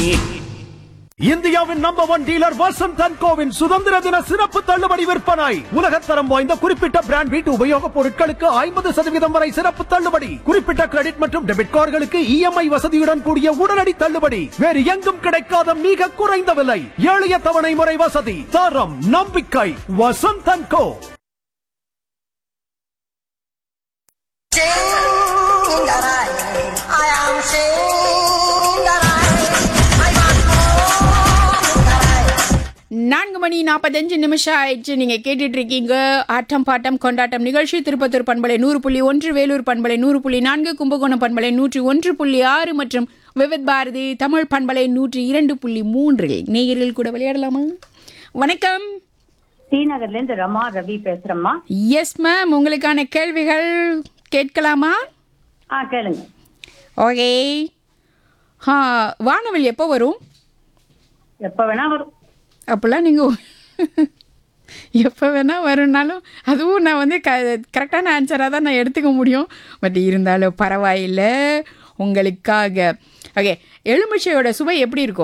இந்தியாவின் number one dealer Vasanth and கோவின் சுதந்திர தின சிறப்பு தள்ளுபடி விற்பனை உலகத்தரம் வாய்ந்த குறிப்பிட்ட பிராண்ட் வீட்டு உபயோகப் பொருட்களுக்கு ஐம்பது சதவீதம் வரை சிறப்பு தள்ளுபடி குறிப்பிட்ட கிரெடிட் மற்றும் டெபிட் கார்டுகளுக்கு இஎம்ஐ வசதியுடன் கூடிய உடனடி தள்ளுபடி வேறு எங்கும் கிடைக்காத மிக குறைந்த விலை எளிய தவணை முறை வசதி தரம் நம்பிக்கை Vasanth and co Singaraye, I am Singaraye. I want more Singaraye. நான்கு மணி நாற்பத்தஞ்சு நிமிஷம் ஆயிடுச்சு நீங்க கேட்டுட்டு இருக்கீங்க ஆட்டம் பாட்டம் கொண்டாட்டம் நிகழ்ச்சி திருப்பத்தூர் பண்பலை நூறு புள்ளி ஒன்று வேலூர் பண்பலை நூறு புள்ளி நான்கு கும்பகோணம் பண்பலை நூற்றி ஒன்று புள்ளி ஆறு மற்றும் விவித் பாரதி தமிழ் பண்பலை நூற்றி இரண்டு புள்ளி மூன்றில் நேயர்கள் கூட விளையாடலாமா வணக்கம் ஸ்ரீநகர்ல இருந்து ரமா ரவி பேசுறேம்மா எஸ் மேம் உங்களுக்கான கேள்விகள் கேட்கலாமா ஆ கேளுங்க ஓகே ஆ வானவில் எப்போ வரும் எப்ப வேணா வரும் அப்போல்லாம் நீங்கள் எப்போ வேணால் வரும்னாலும் அதுவும் நான் வந்து க கரெக்டான ஆன்சராக தான் நான் எடுத்துக்க முடியும் பட் இருந்தாலும் பரவாயில்லை உங்களுக்காக ஓகே எலுமிச்சையோட சுவை எப்படி இருக்கும்